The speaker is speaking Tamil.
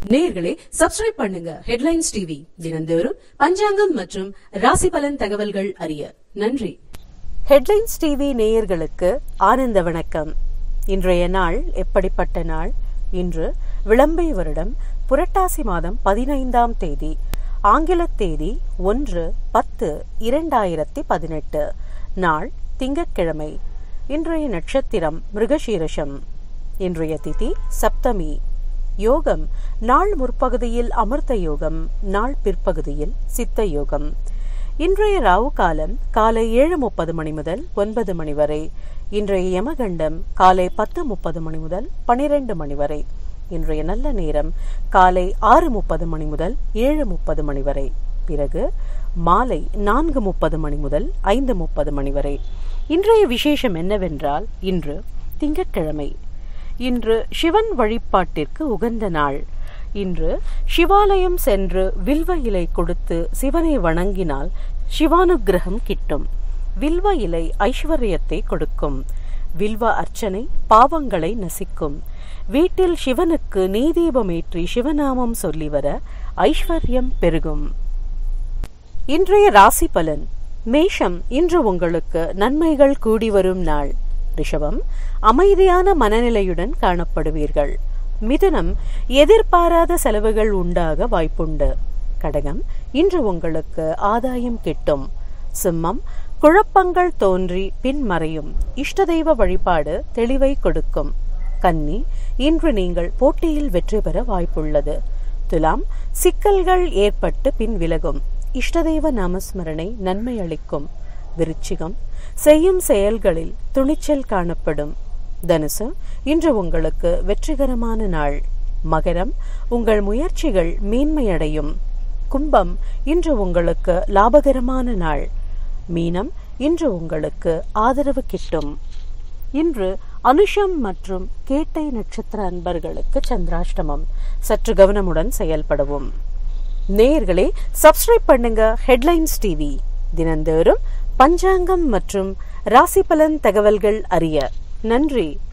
நேயர்களே சப்ஸ்கிரைப் பண்ணுங்க ஹெட்லைன்ஸ் டிவி தினந்தோறும் பஞ்சாங்கம் மற்றும் ராசி பலன் தகவல்கள் அறிய நன்றி ஹெட்லைன்ஸ் டிவி நேயர்களுக்கு ஆனந்த வணக்கம் இன்றைய நாள் எப்படிப்பட்ட நாள் இன்று விளம்பை வருடம் புரட்டாசி மாதம் பதினைந்தாம் தேதி ஆங்கில தேதி ஒன்று பத்து இரண்டாயிரத்தி பதினெட்டு நாள் திங்கட்கிழமை இன்றைய நட்சத்திரம் மிருகசீரஷம் இன்றைய திதி சப்தமி யோகம் நாள் முற்பகுதியில் அமிர்த யோகம் நாள் பிற்பகுதியில் சித்த யோகம் இன்றைய ராவு காலம் காலை ஏழு முப்பது மணி முதல் ஒன்பது மணி வரை இன்றைய யமகண்டம் காலை பத்து முப்பது மணி முதல் பனிரெண்டு மணி வரை இன்றைய நல்ல நேரம் காலை ஆறு முப்பது மணி முதல் ஏழு முப்பது மணி வரை பிறகு மாலை நான்கு முப்பது மணி முதல் ஐந்து முப்பது மணி வரை இன்றைய விசேஷம் என்னவென்றால் இன்று திங்கட்கிழமை இன்று சிவன் வழிபாட்டிற்கு உகந்த நாள் இன்று சிவாலயம் சென்று வில்வ இலை கொடுத்து சிவனை வணங்கினால் சிவானுக்கிரகம் கிட்டும் வில்வ இலை ஐஸ்வர்யத்தை கொடுக்கும் வில்வ அர்ச்சனை பாவங்களை நசிக்கும் வீட்டில் சிவனுக்கு நீதீபமேற்றி சிவநாமம் சொல்லி வர ஐஸ்வர்யம் பெருகும் இன்றைய ராசி பலன் மேஷம் இன்று உங்களுக்கு நன்மைகள் கூடி வரும் நாள் ரிஷபம் அமைதியான மனநிலையுடன் காணப்படுவீர்கள் மிதுனம் எதிர்பாராத செலவுகள் உண்டாக வாய்ப்புண்டு கடகம் இன்று உங்களுக்கு ஆதாயம் கிட்டும் சிம்மம் குழப்பங்கள் தோன்றி பின்மறையும் இஷ்ட தெய்வ வழிபாடு தெளிவை கொடுக்கும் கன்னி இன்று நீங்கள் போட்டியில் வெற்றி பெற வாய்ப்புள்ளது துலாம் சிக்கல்கள் ஏற்பட்டு பின் விலகும் இஷ்டதெய்வ நாமஸ்மரணை நன்மை அளிக்கும் விருச்சிகம் செய்யும் செயல்களில் துணிச்சல் காணப்படும் தனுசு இன்று உங்களுக்கு வெற்றிகரமான நாள் மகரம் உங்கள் முயற்சிகள் மேன்மையடையும் கும்பம் இன்று உங்களுக்கு லாபகரமான நாள் மீனம் இன்று உங்களுக்கு ஆதரவு கிட்டும் இன்று அனுஷம் மற்றும் கேட்டை நட்சத்திர அன்பர்களுக்கு சந்திராஷ்டமம் சற்று கவனமுடன் செயல்படவும் நேயர்களே சப்ஸ்கிரைப் பண்ணுங்க ஹெட்லைன்ஸ் டிவி தினந்தோறும் பஞ்சாங்கம் மற்றும் ராசி பலன் தகவல்கள் அறிய நன்றி